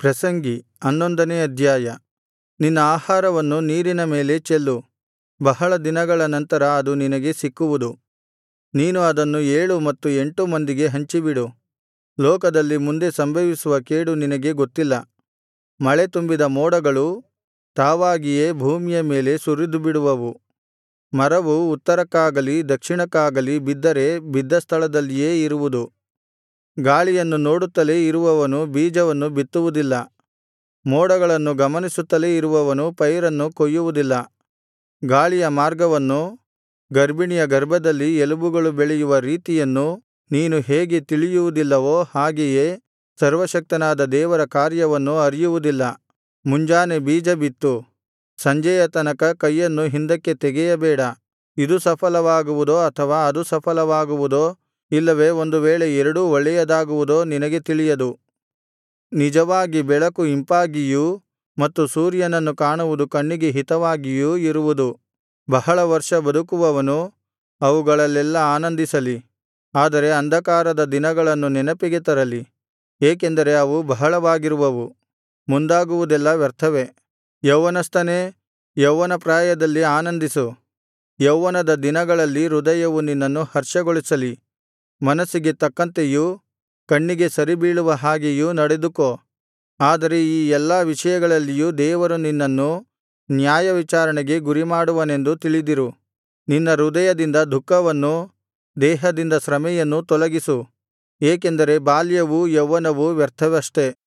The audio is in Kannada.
ಪ್ರಸಂಗಿ ಹನ್ನೊಂದನೇ ಅಧ್ಯಾಯ ನಿನ್ನ ಆಹಾರವನ್ನು ನೀರಿನ ಮೇಲೆ ಚೆಲ್ಲು ಬಹಳ ದಿನಗಳ ನಂತರ ಅದು ನಿನಗೆ ಸಿಕ್ಕುವುದು ನೀನು ಅದನ್ನು ಏಳು ಮತ್ತು ಎಂಟು ಮಂದಿಗೆ ಹಂಚಿಬಿಡು ಲೋಕದಲ್ಲಿ ಮುಂದೆ ಸಂಭವಿಸುವ ಕೇಡು ನಿನಗೆ ಗೊತ್ತಿಲ್ಲ ಮಳೆ ತುಂಬಿದ ಮೋಡಗಳು ತಾವಾಗಿಯೇ ಭೂಮಿಯ ಮೇಲೆ ಸುರಿದುಬಿಡುವವು ಮರವು ಉತ್ತರಕ್ಕಾಗಲಿ ದಕ್ಷಿಣಕ್ಕಾಗಲಿ ಬಿದ್ದರೆ ಬಿದ್ದ ಸ್ಥಳದಲ್ಲಿಯೇ ಇರುವುದು ಗಾಳಿಯನ್ನು ನೋಡುತ್ತಲೇ ಇರುವವನು ಬೀಜವನ್ನು ಬಿತ್ತುವುದಿಲ್ಲ ಮೋಡಗಳನ್ನು ಗಮನಿಸುತ್ತಲೇ ಇರುವವನು ಪೈರನ್ನು ಕೊಯ್ಯುವುದಿಲ್ಲ ಗಾಳಿಯ ಮಾರ್ಗವನ್ನೂ ಗರ್ಭಿಣಿಯ ಗರ್ಭದಲ್ಲಿ ಎಲುಬುಗಳು ಬೆಳೆಯುವ ರೀತಿಯನ್ನೂ ನೀನು ಹೇಗೆ ತಿಳಿಯುವುದಿಲ್ಲವೋ ಹಾಗೆಯೇ ಸರ್ವಶಕ್ತನಾದ ದೇವರ ಕಾರ್ಯವನ್ನು ಅರಿಯುವುದಿಲ್ಲ ಮುಂಜಾನೆ ಬೀಜ ಬಿತ್ತು ಸಂಜೆಯ ತನಕ ಕೈಯನ್ನು ಹಿಂದಕ್ಕೆ ತೆಗೆಯಬೇಡ ಇದು ಸಫಲವಾಗುವುದೋ ಅಥವಾ ಅದು ಸಫಲವಾಗುವುದೋ ಇಲ್ಲವೇ ಒಂದು ವೇಳೆ ಎರಡೂ ಒಳ್ಳೆಯದಾಗುವುದೋ ನಿನಗೆ ತಿಳಿಯದು ನಿಜವಾಗಿ ಬೆಳಕು ಇಂಪಾಗಿಯೂ ಮತ್ತು ಸೂರ್ಯನನ್ನು ಕಾಣುವುದು ಕಣ್ಣಿಗೆ ಹಿತವಾಗಿಯೂ ಇರುವುದು ಬಹಳ ವರ್ಷ ಬದುಕುವವನು ಅವುಗಳಲ್ಲೆಲ್ಲಾ ಆನಂದಿಸಲಿ ಆದರೆ ಅಂಧಕಾರದ ದಿನಗಳನ್ನು ನೆನಪಿಗೆ ತರಲಿ ಏಕೆಂದರೆ ಅವು ಬಹಳವಾಗಿರುವವು ಮುಂದಾಗುವುದೆಲ್ಲಾ ವ್ಯರ್ಥವೇ ಯೌವನಸ್ಥನೇ ಯೌವನ ಪ್ರಾಯದಲ್ಲಿ ಆನಂದಿಸು ಯೌವನದ ದಿನಗಳಲ್ಲಿ ಹೃದಯವು ನಿನ್ನನ್ನು ಹರ್ಷಗೊಳಿಸಲಿ ಮನಸ್ಸಿಗೆ ತಕ್ಕಂತೆಯೂ ಕಣ್ಣಿಗೆ ಸರಿಬೀಳುವ ಹಾಗೆಯೂ ನಡೆದುಕೋ ಆದರೆ ಈ ಎಲ್ಲಾ ವಿಷಯಗಳಲ್ಲಿಯೂ ದೇವರು ನಿನ್ನನ್ನು ನ್ಯಾಯವಿಚಾರಣೆಗೆ ಗುರಿಮಾಡುವನೆಂದು ತಿಳಿದಿರು ನಿನ್ನ ಹೃದಯದಿಂದ ದುಃಖವನ್ನೂ ದೇಹದಿಂದ ಶ್ರಮೆಯನ್ನೂ ತೊಲಗಿಸು ಏಕೆಂದರೆ ಬಾಲ್ಯವೂ ಯೌವನವೂ ವ್ಯರ್ಥವಷ್ಟೆ